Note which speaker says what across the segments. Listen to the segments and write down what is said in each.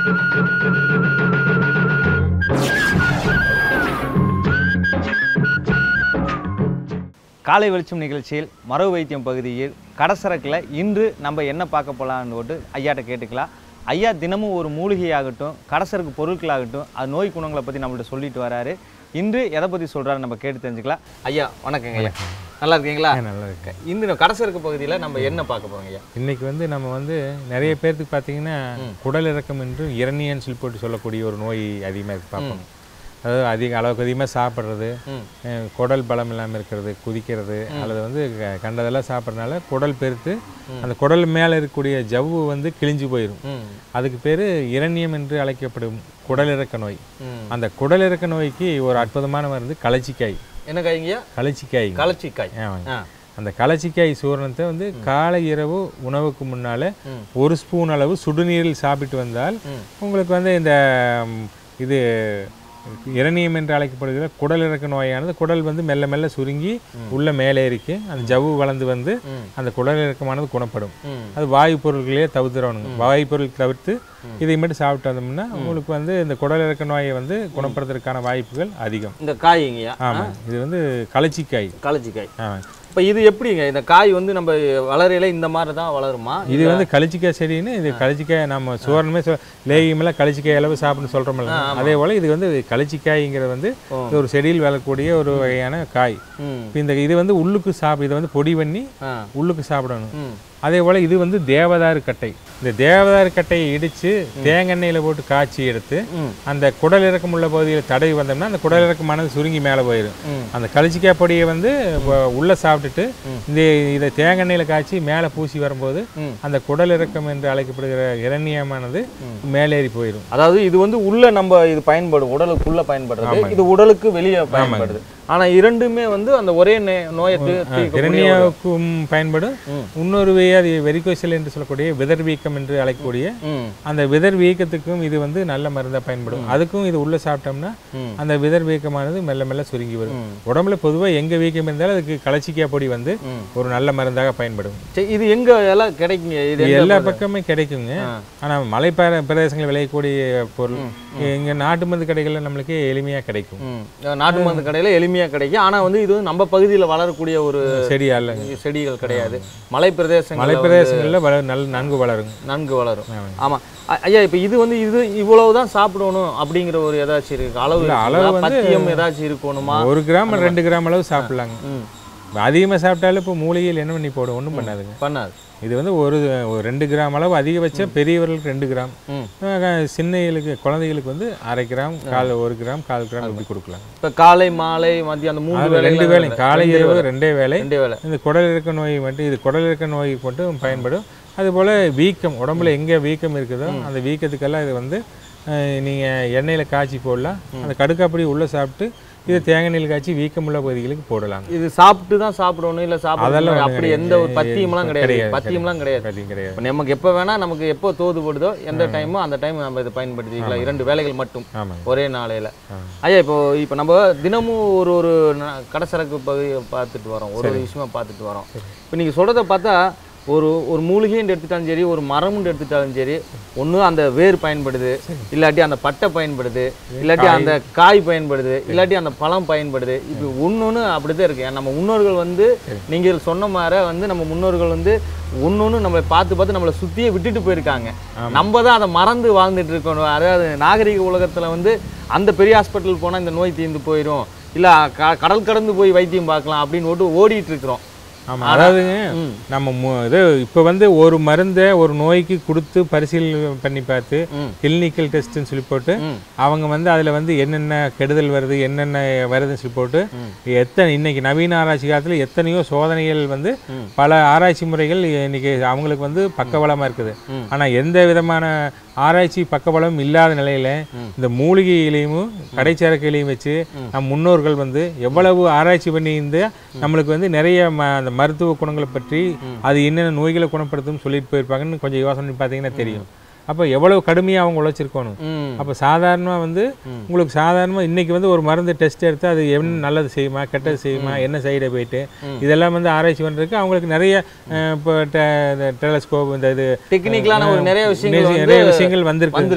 Speaker 1: காலை வெளிச்சம் நிகழ்ச்சியில் மரபு வைத்தியம் பகுதியில் கடசரக்கில் இன்று நம்ம என்ன பார்க்க போகலான்னு போட்டு ஐயாட்ட கேட்டுக்கலாம் ஐயா தினமும் ஒரு மூலிகையாகட்டும் கடசரக்கு பொருட்களாகட்டும் அது நோய் குணங்களை பற்றி நம்மள்ட்ட சொல்லிட்டு வராரு இன்று எதை பற்றி சொல்கிறாரு நம்ம கேட்டு தெரிஞ்சுக்கலாம் ஐயா வணக்கங்க ஐயா நல்லா இருக்கீங்களா
Speaker 2: நல்லா இருக்கு
Speaker 1: இந்த கடசரக்கு பகுதியில் நம்ம என்ன பார்க்க போகிறோம் ஐயா
Speaker 2: இன்னைக்கு வந்து நம்ம வந்து நிறைய பேர்த்துக்கு பார்த்தீங்கன்னா குடல் இறக்கம் என்று இரணியன்னு சொல்லி போட்டு சொல்லக்கூடிய ஒரு நோய் அதிகமாக இருக்கு பார்ப்போம் அதாவது அதிக அளவுக்கு அதிகமாக சாப்பிட்றது அஹ், குடல் பலம் இல்லாமல் இருக்கிறது குதிக்கிறது அல்லது வந்து க- கண்டதெல்லாம் சாப்பிட்றதுனால குடல் பெருத்து அந்த குடல் மேலே இருக்கக்கூடிய ஜவ்வு வந்து கிழிஞ்சு போயிடும்
Speaker 1: ம்
Speaker 2: அதுக்கு பேர் இரணியம் என்று அழைக்கப்படும் குடல் இறக்க நோய்
Speaker 1: ம்
Speaker 2: அந்த குடல் இறக்க நோய்க்கு ஒரு அற்புதமான மருந்து களச்சிக்காய்
Speaker 1: என்ன காய்ங்கய்யா
Speaker 2: களச்சிக்காய்
Speaker 1: களச்சிக்காய்
Speaker 2: ஆமாங்க
Speaker 1: ஆ
Speaker 2: அந்த களச்சிக்காய் சூரணத்தை வந்து காலை இரவு உணவுக்கு முன்னால
Speaker 1: ம்.
Speaker 2: ஒரு ஸ்பூன் அளவு சுடுநீரில் சாப்பிட்டு வந்தால்
Speaker 1: ம்.
Speaker 2: உங்களுக்கு வந்து இந்த ம், இது இரணியம் என்று அழைக்கப்படுகிற குடல் இறக்க நோயானது குடல் வந்து மெல்ல மெல்ல சுருங்கி உள்ள மேலேறிக்கு அந்த ஜவ்வு வளர்ந்து வந்து
Speaker 1: ம்.
Speaker 2: அந்த குடல் இறக்கமானது குணப்படும்
Speaker 1: ம்
Speaker 2: அது வாயு பொருட்களே தவிர்த்துறவனுங்க வாயு பொருள் தவிர்த்து இதை மட்டும் சாப்பிட்டு வந்தோம்னா உங்களுக்கு வந்து இந்த குடல் இறக்க நோயை வந்து குணப்படுத்துறதுக்கான வாய்ப்புகள் அதிகம்
Speaker 1: இந்த காய்ங்கய்யா
Speaker 2: ஆமாம் இது வந்து களச்சிக்காய்
Speaker 1: களச்சிக்காய்
Speaker 2: ஆமாம்
Speaker 1: இப்போ இது எப்படிங்க இந்த காய் வந்து நம்ம வளரையில இந்த மாதிரி தான் வளருமா
Speaker 2: இது வந்து களிச்சிக்காய் செடின்னு இது களிச்சிக்காய் நம்ம சுவர்ணமே சொ- லேகியமெல்லாம் களிச்சிக்காய் அளவு சாப்பிட்டு சொல்கிறோம்ல அதே போல் இது வந்து களிச்சிக்காய்ங்கிறது வந்து இது ஒரு செடியில் வளரக்கூடிய ஒரு வகையான காய்
Speaker 1: ம்
Speaker 2: இப்போ இந்த இது வந்து உள்ளுக்கு சாப்பிட இதை வந்து பொடி பண்ணி
Speaker 1: ஆ
Speaker 2: உள்ளுக்கு சாப்பிடணும்
Speaker 1: ம்
Speaker 2: அதே போல் இது வந்து தேவதாரு கட்டை இந்த தேவதாரு கட்டையை இடித்து தேங்காய்ல போட்டு காய்ச்சி எடுத்து
Speaker 1: ம்.
Speaker 2: அந்த குடல் இறக்கம் உள்ள பகுதியில் தடவி வந்தோம்னா அந்த குடல் இறக்கமானது சுருங்கி மேலே போயிடும்
Speaker 1: ம்.
Speaker 2: அந்த களிச்சிக்காய் பொடியை வந்து வ- உள்ள சாப்பிட்டுட்டு இந்த இதை தேங்காய்ல காய்ச்சி மேலே பூசி வரும்போது
Speaker 1: ம்.
Speaker 2: அந்த குடல் இறக்கம் என்று அழைக்கப்படுகிற இரண்யமானது மேலேறி போயிடும்
Speaker 1: அதாவது இது வந்து உள்ள நம்ம இது பயன்படும் உடலுக்குள்ள பயன்படுறது இது உடலுக்கு வெளியே பயன்படுது ஆனா இரண்டுமே வந்து அந்த ஒரே நே- நோயை தீ- தீர்க்கக்கூடிய ஒரு-
Speaker 2: இரண்யாவுக்கும் பயன்படும் இன்னொரு வியாதி வெரிகோசல் என்று சொல்லக்கூடிய விதர் வீக்கம் என்று அழைக்கக்கூடிய
Speaker 1: ம்
Speaker 2: அந்த விதர் வீக்கத்துக்கும் இது வந்து நல்ல மருந்தா பயன்படும் அதுக்கும் இது உள்ள சாப்பிட்டோம்னா
Speaker 1: ம்.
Speaker 2: அந்த விதர் வீக்கமானது மெல்ல மெல்ல சுருங்கி வரும் உடம்புல பொதுவா எங்க வீக்கம் இருந்தாலும் அதுக்கு களச்சிக்காய் பொடி வந்து
Speaker 1: ம்.
Speaker 2: ஒரு நல்ல மருந்தாக பயன்படும்
Speaker 1: சரி, இது எங்க எல்லாம் கிடைக்குங்க இது
Speaker 2: இது
Speaker 1: எங்க
Speaker 2: எல்லா
Speaker 1: போகுது?
Speaker 2: பக்கமே கிடைக்குங்க ஆனா மலை பிர- பிரதேசங்களில் விளையக்கூடிய பொருள் இங்க நாட்டு மருந்து கடைகள்ல நம்மளுக்கு எளிமையா கிடைக்கும்
Speaker 1: ம் நாட்டு மருந்து கடையில எளிமையா கிடைக்கும் ஆனா வந்து இது வந்து நம்ம பகுதியில வளரக்கூடிய ஒரு
Speaker 2: செடி அல்ல
Speaker 1: செடிகள் கிடையாது மலை பிரதேசங்கள்
Speaker 2: மலை பிரதேசங்களில் வள நல்ல நன்கு வளரும்
Speaker 1: நன்கு வளரும் ஆமா அ- ஐயா இப்ப இது வந்து இது இவ்வளவுதான் சாப்பிடணும் அப்படிங்கிற ஒரு ஏதாச்சும் இருக்கு அளவு
Speaker 2: அளவு
Speaker 1: இருக்குங்களா?
Speaker 2: வந்து-
Speaker 1: பத்தியம் ஏதாச்சும் இருக்கணுமா
Speaker 2: ஒரு கிராம் ரெண்டு கிராம் அளவு சாப்பிடலாங்க
Speaker 1: ம்
Speaker 2: அதிகமாக சாப்பிட்டாலும் இப்போ மூலிகையில் என்ன பண்ணி போடும் ஒன்றும் பண்ணாதுங்க
Speaker 1: பண்ணாது
Speaker 2: இது வந்து ஒரு ஒரு ரெண்டு கிராம் அளவு அதிகபட்சம் பெரியவர்களுக்கு ரெண்டு கிராம்
Speaker 1: ம்.
Speaker 2: அஹ் சின்னைகளுக்கு குழந்தைகளுக்கு வந்து அரை கிராம் கால் ஒரு கிராம் கால் கிராம் இப்படி கொடுக்கலாம்
Speaker 1: இப்ப காலை மாலை மதியம் அந்த மூணு
Speaker 2: அது
Speaker 1: வேளை
Speaker 2: ரெண்டு வேலை காலை இரவு ரெண்டே வேலை
Speaker 1: ரெண்டே வேளை
Speaker 2: இந்த குடல் இருக்க நோய் மட்டும் இது குடல் இருக்க நோய் மட்டும் பயன்படும் அதுபோல் வீக்கம் உடம்புல எங்கே வீக்கம் இருக்குதோ அந்த வீக்கத்துக்கெல்லாம் இது வந்து அஹ், நீங்க எண்ணெயில் காய்ச்சி போடலாம் அந்த கடுக்காப்படி உள்ளே சாப்பிட்டு இதை தேங்காய் எண்ணெயில் காய்ச்சி வீக்கமுள்ள பகுதிகளுக்கு போடலாம்
Speaker 1: இது சாப்பிட்டு தான் சாப்பிடணும் இல்ல
Speaker 2: அதெல்லாம்
Speaker 1: சாப்பிடணும்
Speaker 2: ஒண்ணும்
Speaker 1: அப்படி எந்த ஒரு
Speaker 2: கிடையாது.
Speaker 1: பத்தியம்லாம் கிடையாது
Speaker 2: கிடையாது,
Speaker 1: பத்தியம்லாம் கிடையாது
Speaker 2: அது கிடையாது
Speaker 1: இப்ப நமக்கு எப்ப வேணா நமக்கு எப்போ தோதுபடுதோ எந்த டைமோ அந்த டைம் நம்ம இதை பயன்படுத்திக்கலாம் இரண்டு வேலைகள் மட்டும்
Speaker 2: ஆமாங்க
Speaker 1: ஒரே நாளையில ஐயா இப்போ இப்போ நம்ம தினமும் ஒரு ஒரு ந- கடசரக்கு பகுதியை பார்த்துட்டு வரோம் ஒரு ஒரு விஷயமா பார்த்துட்டு வரோம் இப்போ நீங்க சொல்றத பார்த்தா ஒரு ஒரு மூலிகைன்னு எடுத்துட்டாலும் சரி ஒரு மரம்னு எடுத்துட்டாலும் சரி ஒண்ணு அந்த வேர் பயன்படுது இல்லாட்டி அந்த பட்டை பயன்படுது இல்லாட்டி அந்த காய் பயன்படுது இல்லாட்டி அந்த பழம் பயன்படுது இப்போ ஒன்னொன்னு அப்படிதான் இருக்கு நம்ம முன்னோர்கள் வந்து நீங்கள் சொன்ன மாதிரி வந்து நம்ம முன்னோர்கள் வந்து ஒன்னொன்னு நம்மளை பார்த்து பார்த்து நம்மளை சுத்தியே விட்டுட்டு போயிருக்காங்க நம்ம தான் அதை மறந்து வாழ்ந்துட்டு இருக்கோம் அதாவது நாகரிக உலகத்துல வந்து அந்த பெரிய ஹாஸ்பிட்டல் போனா இந்த நோய் தீர்ந்து போயிடும் இல்ல க- கடல் கடந்து போய் வைத்தியம் பார்க்கலாம் அப்படின்னு ஓட்டு ஓடிட்டு இருக்கிறோம்
Speaker 2: ஆமாம் அதாவதுங்க நம்ம மு- இது இப்போ வந்து ஒரு மருந்தை ஒரு நோய்க்கு கொடுத்து பரிசீலனை பண்ணி பார்த்து
Speaker 1: ம்.
Speaker 2: கிளினிக்கல் டெஸ்ட்னு சொல்லி போட்டு
Speaker 1: ம்.
Speaker 2: அவங்க வந்து அதில் வந்து என்னென்ன கெடுதல் வருது என்னென்ன வருதுன்னு சொல்லி போட்டு எத்தனை இன்னைக்கு நவீன ஆராய்ச்சி காலத்தில் எத்தனையோ சோதனைகள் வந்து பல ஆராய்ச்சி முறைகள் இன்னைக்கு அவங்களுக்கு வந்து பக்கபலமாக இருக்குது ஆனால் எந்த விதமான ஆராய்ச்சி பக்கபலம் இல்லாத நிலையில இந்த மூலிகையிலையும் கடைச்சரக்கையிலையும் வச்சு நம் முன்னோர்கள் வந்து எவ்வளவு ஆராய்ச்சி பண்ணி இந்த நம்மளுக்கு வந்து நிறைய ம- அந்த மருத்துவ குணங்களை பற்றி அது என்னென்ன நோய்களை குணப்படுத்தும் சொல்லிட்டு போயிருப்பாங்கன்னு கொஞ்சம் யோசனை பண்ணி பார்த்தீங்கன்னா தெரியும் அப்போ எவ்வளவு கடுமையாக அவங்க உழைச்சிருக்கணும்
Speaker 1: ம்
Speaker 2: அப்போ சாதாரணமாக வந்து உங்களுக்கு சாதாரணமாக இன்னைக்கு வந்து ஒரு மருந்து டெஸ்ட் எடுத்து அது என்ன நல்லது செய்யுமா கெட்டது செய்யுமா என்ன சைடை போயிட்டு இதெல்லாம் வந்து ஆராய்ச்சி பண்ணுறதுக்கு அவங்களுக்கு நிறைய அஹ், இப்போ டெலஸ்கோப் இந்த இது
Speaker 1: டெக்னிக்கலான ஒரு நிறைய விஷயங்கள்
Speaker 2: நிறைய
Speaker 1: வந்து
Speaker 2: நிறைய விஷயங்கள் வந்திருக்கு
Speaker 1: வந்துருச்சு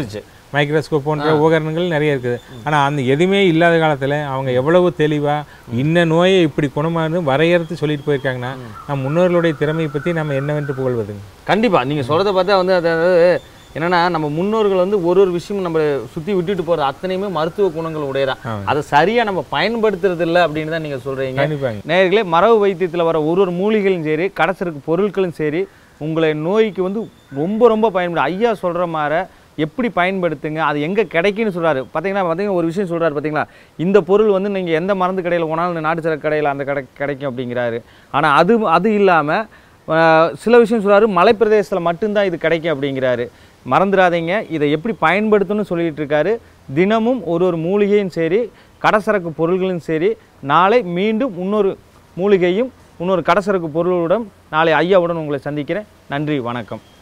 Speaker 2: மைக்ரோஸ்கோப் போன்ற உபகரணங்கள் நிறைய இருக்குது ஆனால் அந்த எதுவுமே இல்லாத காலத்தில் அவங்க எவ்வளவு தெளிவாக இன்ன நோயை இப்படி குணமானு வரையறுத்து சொல்லிட்டு போயிருக்காங்கன்னா நம்ம முன்னோர்களுடைய திறமையை பற்றி நம்ம என்னவென்று புகழ்வதுங்க
Speaker 1: கண்டிப்பா நீங்க சொல்றத பார்த்தா வந்து அதாவது என்னன்னா நம்ம முன்னோர்கள் வந்து ஒரு ஒரு விஷயமும் நம்ம சுத்தி விட்டுட்டு போறது அத்தனையுமே மருத்துவ குணங்கள் உடையதான்
Speaker 2: ஆமாம்.
Speaker 1: அதை சரியா நம்ம பயன்படுத்துறது இல்லை அப்படின்னு தான் நீங்க சொல்றீங்க
Speaker 2: கண்டிப்பாங்க
Speaker 1: நேயர்களே மரபு வைத்தியத்தில் வர ஒரு ஒரு மூலிகைகளும் சரி கடைசிறக்கு பொருட்களும் சரி உங்களை நோய்க்கு வந்து ரொம்ப ரொம்ப பயன்படும் ஐயா சொல்கிற மாதிரி எப்படி பயன்படுத்துங்க அது எங்கே கிடைக்குன்னு சொல்றாரு பார்த்தீங்கன்னா பார்த்தீங்கன்னா ஒரு விஷயம் சொல்றாரு பார்த்தீங்களா இந்த பொருள் வந்து நீங்கள் எந்த மருந்து கடையில் போனாலும் நாட்டு சரக்கு கடையில் அந்த கடை கிடைக்கும் அப்படிங்கிறாரு ஆனால் அது அது இல்லாமல் சில விஷயம் சொல்றாரு மலைப்பிரதேசத்தில் மட்டும்தான் இது கிடைக்கும் அப்படிங்கிறாரு மறந்துடாதீங்க இதை எப்படி பயன்படுத்தணும்னு சொல்லிட்டு இருக்காரு தினமும் ஒரு ஒரு மூலிகையும் சரி கடசரக்கு பொருள்களும் சரி நாளை மீண்டும் இன்னொரு மூலிகையும் இன்னொரு கடசரக்கு பொருளுடன் நாளை ஐயாவுடன் உங்களை சந்திக்கிறேன் நன்றி வணக்கம்